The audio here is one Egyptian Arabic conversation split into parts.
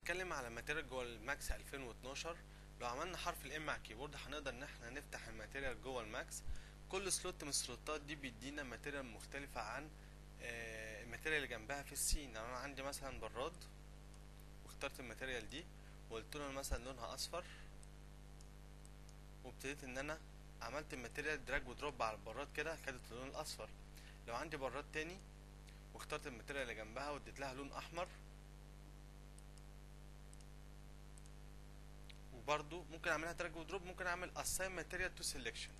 هنتكلم على ماتيريال جوه الماكس 2012 لو عملنا حرف الام على الكيبورد هنقدر ان احنا نفتح الماتيريال جوه الماكس كل سلوت من السلوتات دي بيدينا ماتيريال مختلفة عن آه، الماتيريال اللي جنبها في السين يعني انا عندي مثلا براد واخترت الماتيريال دي وقلت له مثلا لونها اصفر وابتديت ان انا عملت الماتيريال دراج ودروب على البراد كده خدت اللون الاصفر لو عندي براد تاني واخترت الماتيريال اللي جنبها واديت لها لون احمر وبرضو ممكن اعملها دراج ودروب ممكن اعمل assign material to selection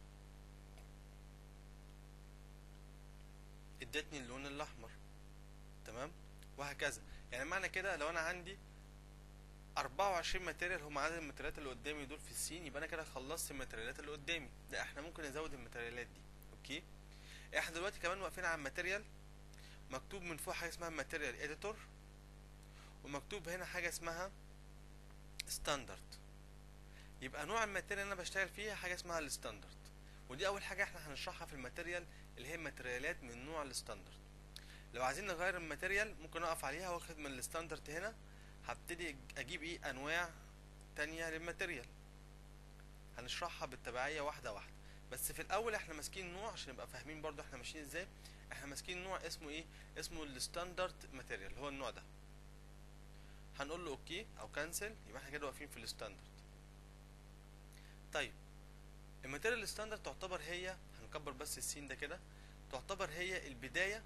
ادتني اللون الاحمر تمام وهكذا يعني معنى كده لو انا عندي 24 ماتيريال هم عدد الماتيريالات اللي قدامي دول في السين يبقى انا كده خلصت الماتيريالات اللي قدامي لا احنا ممكن نزود الماتيريالات دي اوكي احنا دلوقتي كمان واقفين على الماتيريال مكتوب من فوق حاجه اسمها ماتيريال اديتور ومكتوب هنا حاجه اسمها ستاندرد يبقى نوع الماتيريال اللي انا بشتغل فيها حاجه اسمها الستاندرد ودي اول حاجه احنا هنشرحها في الماتيريال اللي هي ماتيريالات من نوع الستاندرد لو عايزين نغير الماتيريال ممكن اقف عليها واخد من الستاندرد هنا هبتدي اجيب ايه انواع تانية للماتيريال هنشرحها بالتبعية واحدة واحدة بس في الاول احنا ماسكين نوع عشان نبقى فاهمين برضو احنا ماشيين ازاي احنا ماسكين نوع اسمه ايه اسمه الستاندرد ماتيريال هو النوع ده هنقول له اوكي او كانسل يبقى احنا كده واقفين في الستاندرد طيب الماتيريال الستاندرد تعتبر هي هنكبر بس السين ده كده تعتبر هي البداية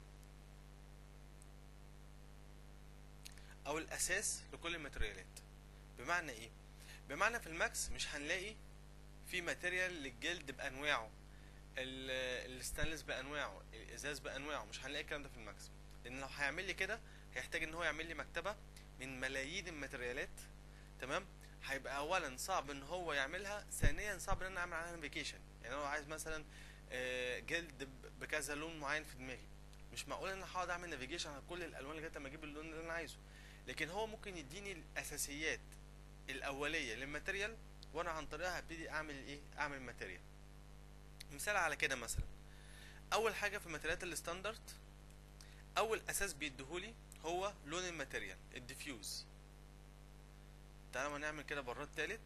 او الاساس لكل الماتيريالات بمعنى ايه بمعنى في الماكس مش هنلاقي في ماتيريال للجلد بانواعه ال- الستانلس بانواعه الازاز بانواعه مش هنلاقي الكلام ده في الماكس لان لو هيعمل لي كده هيحتاج ان هو يعمل لي مكتبه من ملايين الماتيريالات تمام هيبقى اولا صعب ان هو يعملها ثانيا صعب ان انا اعمل عليها نافيجيشن يعني انا لو عايز مثلا آه، جلد ب- بكذا لون معين في دماغي مش معقول ان انا هقعد اعمل نافيجيشن على كل الالوان لغايه اما اجيب اللون اللي انا عايزه لكن هو ممكن يديني الاساسيات الاوليه للماتيريال وانا عن طريقها هبتدي اعمل ايه اعمل ماتيريال مثال على كده مثلا اول حاجه في الماتيريالات الستاندرد اول اساس بيديهولي هو لون الماتيريال الديفيوز تعالوا نعمل كده براد تالت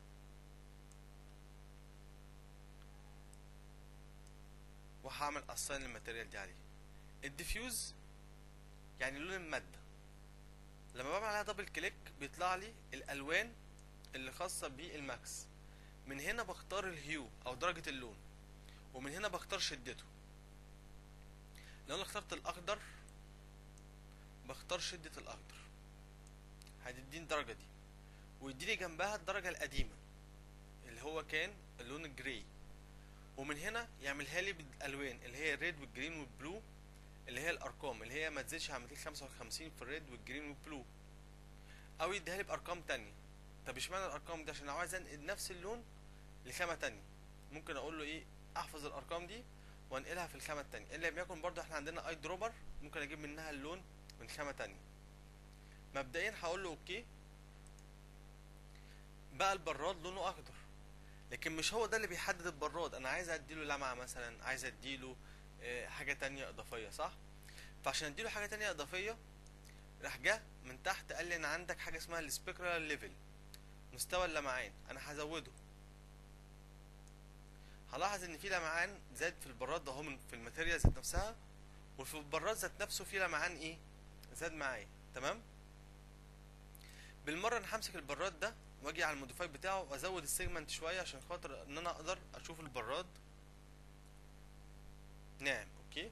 وهعمل اساين الماتيريال دي عليه الديفيوز يعني لون الماده لما بعمل عليها دبل كليك بيطلع لي الالوان اللي خاصه بالماكس من هنا بختار الهيو او درجه اللون ومن هنا بختار شدته لو انا اخترت الاخضر بختار شده الاخضر هتديني الدرجه دي ويديني جنبها الدرجه القديمه اللي هو كان اللون الجراي ومن هنا يعملها لي بالالوان اللي هي الريد والجرين والبلو اللي هي الارقام اللي هي ما تزيدش عن 255 في الريد والجرين والبلو او يديها لي بارقام تانية طب اشمعنى الارقام دي عشان لو عايز انقل نفس اللون لخامه تانية ممكن اقول له ايه احفظ الارقام دي وانقلها في الخامه التانية الا لم يكن برضو احنا عندنا اي دروبر ممكن اجيب منها اللون من خامه تانية مبدئيا هقول له اوكي بقى البراد لونه اخضر لكن مش هو ده اللي بيحدد البراد انا عايز اديله لمعه مثلا عايز اديله آه، حاجه تانية اضافيه صح فعشان اديله حاجه تانية اضافيه راح جه من تحت قال لي ان عندك حاجه اسمها السبيكرال ليفل مستوى اللمعان انا هزوده هلاحظ ان في لمعان زاد في البراد ده هو من في الماتيريال ذات نفسها وفي البراد ذات نفسه في لمعان ايه زاد معايا تمام بالمره انا همسك البراد ده واجي على الموديفاي بتاعه وازود السيجمنت شويه عشان خاطر ان انا اقدر اشوف البراد ناعم اوكي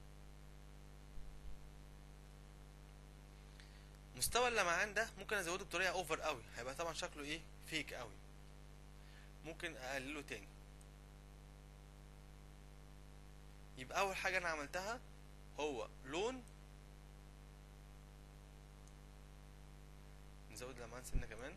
مستوى اللمعان ده ممكن ازوده بطريقه اوفر قوي هيبقى طبعا شكله ايه فيك قوي ممكن اقلله تاني يبقى اول حاجه انا عملتها هو لون نزود لمعان سنه كمان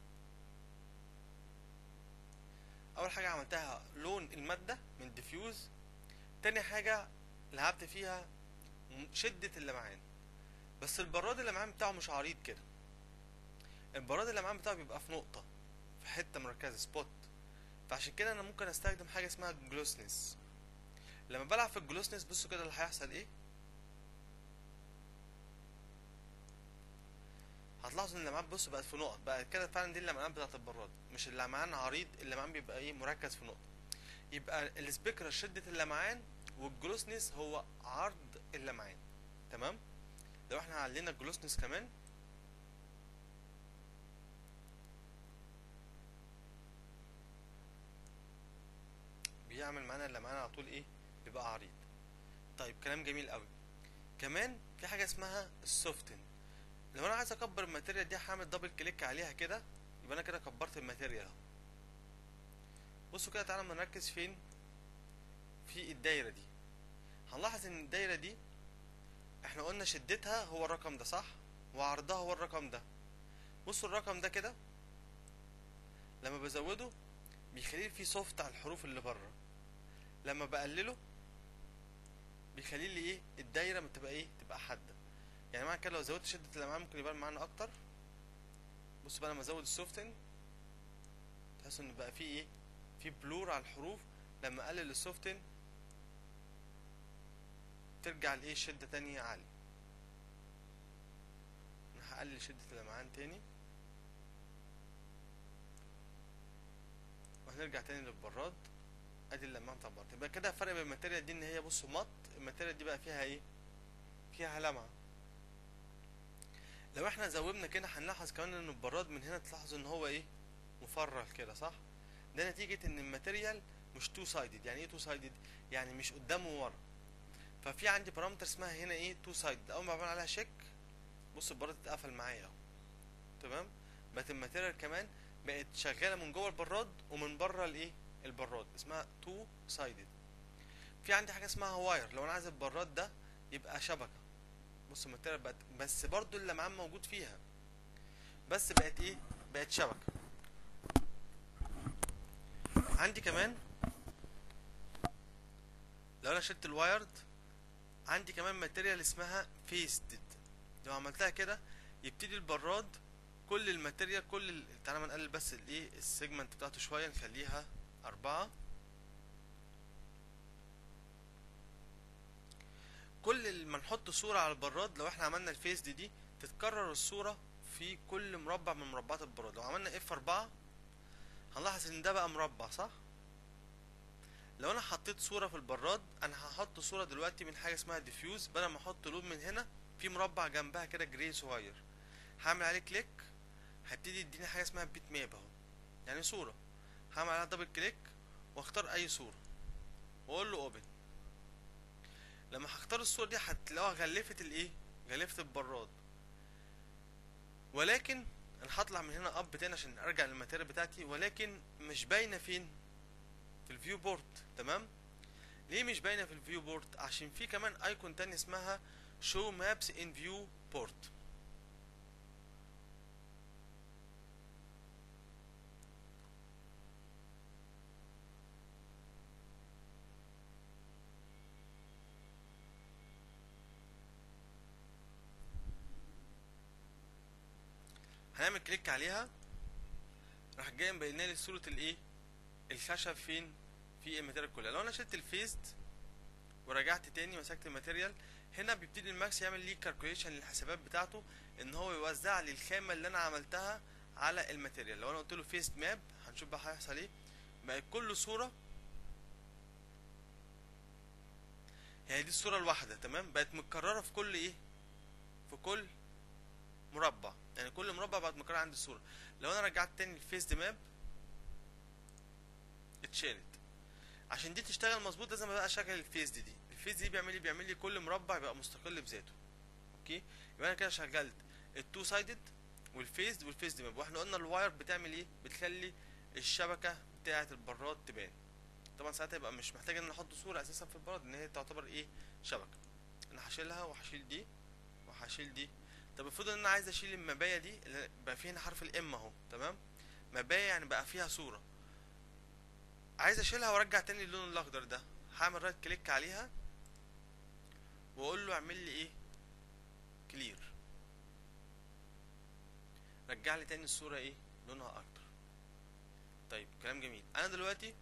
اول حاجه عملتها لون الماده من ديفيوز تاني حاجه لعبت فيها م- شده اللمعان بس البراد اللمعان بتاعه مش عريض كده البراد اللمعان بتاعه بيبقى في نقطه في حته مركزه سبوت فعشان كده انا ممكن استخدم حاجه اسمها جلوسنس لما بلعب في الجلوسنس بصوا كده اللي هيحصل ايه هتلاحظوا ان اللمعان بص بقت في نقط بقى كده فعلا دي اللمعان بتاعت البراد مش اللمعان عريض اللمعان بيبقى ايه مركز في نقطه يبقى السبيكرة شدة اللمعان والجلوسنس هو عرض اللمعان تمام لو احنا علينا الجلوسنس كمان بيعمل معانا اللمعان على طول ايه بيبقى عريض طيب كلام جميل قوي كمان في حاجه اسمها السوفتن لو انا عايز اكبر الماتيريال دي هعمل دبل كليك عليها كده يبقى انا كده كبرت الماتيريال اهو بصوا كده تعالى نركز فين في الدايره دي هنلاحظ ان الدايره دي احنا قلنا شدتها هو الرقم ده صح وعرضها هو الرقم ده بصوا الرقم ده كده لما بزوده بيخليه فيه سوفت على الحروف اللي بره لما بقلله بيخلي لي ايه الدايره ما تبقى ايه تبقى حاده يعني معنى كده لو زودت شده اللمعان ممكن يبان معانا اكتر بص بقى لما ازود السوفتن تحس ان بقى فيه ايه في بلور على الحروف لما اقلل السوفتن ترجع لايه شده تانية عالية انا هقلل شده اللمعان تاني وهنرجع تاني للبراد ادي اللمعان بتاع البراد يبقى كده الفرق بين الماتيريال دي ان هي بصوا مط الماتيريال دي بقى فيها ايه فيها لمعه لو احنا زومنا كده هنلاحظ كمان ان البراد من هنا تلاحظوا ان هو ايه مفرغ كده صح ده نتيجة ان الماتيريال مش تو سايدد يعني ايه تو سايدد يعني مش قدام وورا ففي عندي بارامتر اسمها هنا ايه تو سايدد اول ما بعمل عليها شيك بص البراد اتقفل معايا اهو تمام بقت الماتيريال كمان بقت شغالة من جوه البراد ومن بره الايه البراد اسمها تو سايدد في عندي حاجة اسمها واير لو انا عايز البراد ده يبقى شبكة بص الماتيريال بقت بس برضو اللمعان موجود فيها بس بقت ايه بقت شبكة عندي كمان لو انا شلت الوايرد عندي كمان ماتيريال اسمها فيستد لو عملتها كده يبتدي البراد كل الماتيريال كل ال... تعالى ما نقلل بس الايه السيجمنت بتاعته شويه نخليها أربعة كل ما نحط صورة على البراد لو احنا عملنا الفيس دي دي تتكرر الصورة في كل مربع من مربعات البراد لو عملنا اف أربعة هنلاحظ ان ده بقى مربع صح لو انا حطيت صورة في البراد انا هحط صورة دلوقتي من حاجة اسمها ديفيوز بدل ما احط لون من هنا في مربع جنبها كده جراي صغير هعمل عليه كليك هيبتدي يديني حاجة اسمها بيت ماب اهو يعني صورة هعمل عليها دبل كليك واختار اي صورة واقول له اوبن لما هختار الصورة دي هتلاقوها غلفت الايه غلفت البراد ولكن انا هطلع من هنا اب تاني عشان ارجع للماتيريال بتاعتي ولكن مش باينه فين في الفيو بورت تمام ليه مش باينه في الفيو بورت عشان في كمان ايكون تاني اسمها شو مابس ان فيو بورت هنعمل كليك عليها راح جاي مبين لي صوره الايه الخشب فين في الماتيريال كلها لو انا شلت الفيست ورجعت تاني مسكت الماتيريال هنا بيبتدي الماكس يعمل لي كالكوليشن للحسابات بتاعته ان هو يوزع لي الخامه اللي انا عملتها على الماتيريال لو انا قلت له فيست ماب هنشوف بقى هيحصل ايه بقت كل صوره يعني دي الصوره الواحده تمام بقت متكرره في كل ايه في كل مربع يعني كل مربع بقت مكرره عندي الصوره لو انا رجعت تاني الفيس ماب اتشالت عشان دي تشتغل مظبوط لازم بقى اشغل الفيس دي دي الفيس دي بيعمل لي بيعمل لي كل مربع يبقى مستقل بذاته اوكي يبقى انا كده شغلت التو سايدد والفيس والفيس دي ماب واحنا قلنا الواير بتعمل ايه بتخلي الشبكه بتاعه البراد تبان طبعا ساعتها يبقى مش محتاج ان احط صوره اساسا في البراد ان هي تعتبر ايه شبكه انا هشيلها وهشيل دي وهشيل دي طب المفروض ان انا عايز اشيل المبايه دي اللي بقى فيها هنا حرف الام اهو تمام مبايه يعني بقى فيها صوره عايز اشيلها وارجع تاني اللون الاخضر ده هعمل رايت كليك عليها واقول له اعمل لي ايه كلير رجع لي تاني الصوره ايه لونها اكتر طيب كلام جميل انا دلوقتي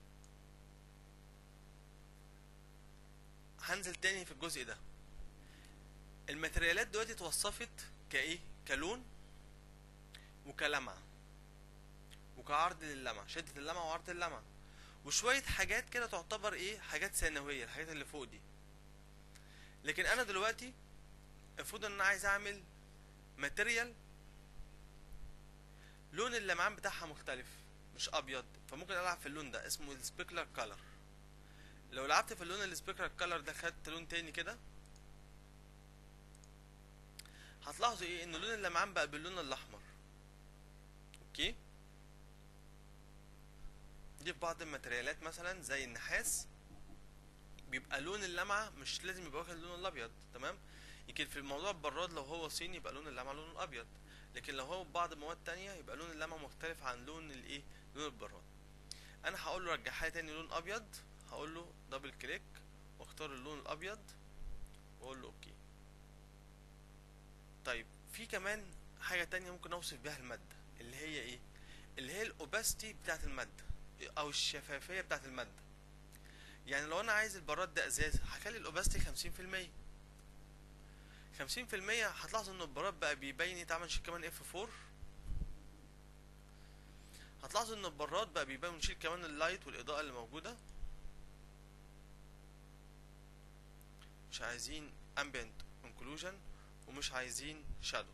هنزل تاني في الجزء ده الماتريالات دلوقتي اتوصفت كايه كلون وكلمعة وكعرض للمعة شدة اللمعة وعرض اللمعة وشوية حاجات كده تعتبر ايه حاجات ثانوية الحاجات اللي فوق دي لكن انا دلوقتي المفروض ان انا عايز اعمل ماتيريال لون اللمعان بتاعها مختلف مش ابيض فممكن العب في اللون ده اسمه السبيكلر كولر لو لعبت في اللون السبيكلر كولر ده خدت لون تاني كده هتلاحظوا ايه ان لون اللمعان بقى باللون الاحمر اوكي دي في بعض الماتريالات مثلا زي النحاس بيبقى لون اللمعة مش لازم يبقى واخد اللون الابيض تمام يمكن في الموضوع البراد لو هو صيني يبقى لون اللمعة لونه ابيض لكن لو هو بعض مواد تانية يبقى لون اللمعة مختلف عن لون الايه لون البراد انا هقول له رجعها لي تاني لون ابيض هقول له دبل كليك واختار اللون الابيض واقول له اوكي طيب في كمان حاجة تانية ممكن اوصف بيها المادة اللي هي ايه اللي هي الاوباستي بتاعت المادة او الشفافية بتاعت المادة يعني لو انا عايز البراد ده ازاز هخلي الاوباستي خمسين في المية خمسين في المية هتلاحظوا ان البراد بقى بيبين يتعمل نشيل كمان اف فور هتلاحظوا ان البراد بقى بيبين نشيل كمان اللايت والاضاءة اللي موجودة مش عايزين ambient inclusion ومش عايزين shadow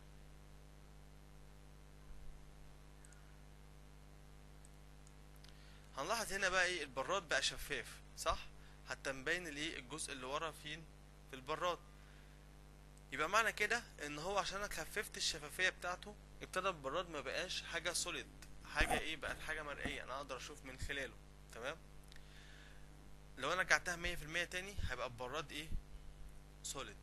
هنلاحظ هنا بقى ايه البراد بقى شفاف صح حتى مبين الايه الجزء اللي ورا فين في البراد يبقى معنى كده ان هو عشان انا خففت الشفافيه بتاعته ابتدى البراد ما بقاش حاجه سوليد حاجه ايه بقت حاجه مرئيه انا اقدر اشوف من خلاله تمام لو انا رجعتها مية في المية تاني هيبقى البراد ايه سوليد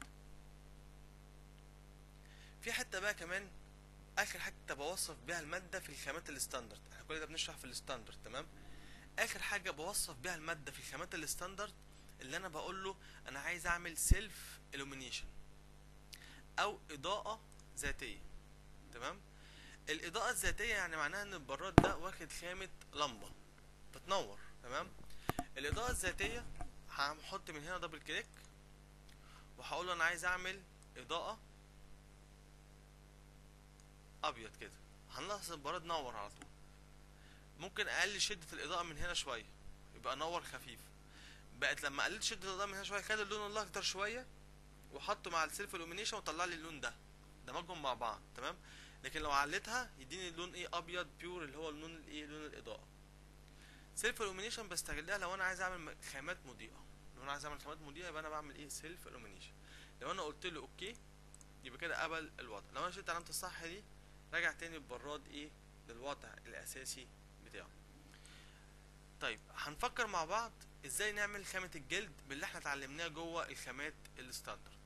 في حته بقى كمان اخر حته بوصف بيها الماده في الخامات الستاندرد احنا كل ده بنشرح في الستاندرد تمام اخر حاجه بوصف بيها الماده في الخامات الستاندرد اللي انا بقول له انا عايز اعمل سيلف illumination او اضاءه ذاتيه تمام الاضاءه الذاتيه يعني معناها ان البراد ده واخد خامه لمبه بتنور تمام الاضاءه الذاتيه هحط من هنا دبل كليك وهقول له انا عايز اعمل اضاءه ابيض كده هنلاحظ البراد نور على طول ممكن اقلل شده الاضاءه من هنا شويه يبقى نور خفيف بقت لما قللت شده الاضاءه من هنا شويه خد اللون الاخضر شويه وحطه مع السيلف illumination وطلع لي اللون ده دمجهم مع بعض تمام لكن لو عليتها يديني اللون ايه ابيض بيور اللي هو اللون الايه لون الاضاءه سيلف illumination بستغلها لو انا عايز اعمل خامات مضيئه لو انا عايز اعمل خامات مضيئه يبقى انا بعمل ايه سيلف illumination لو انا قلت له اوكي يبقى كده قبل الوضع لو انا شلت علامه الصح دي رجع تاني البراد ايه للوضع الاساسي بتاعه طيب هنفكر مع بعض ازاي نعمل خامة الجلد باللي احنا اتعلمناه جوه الخامات الستاندرد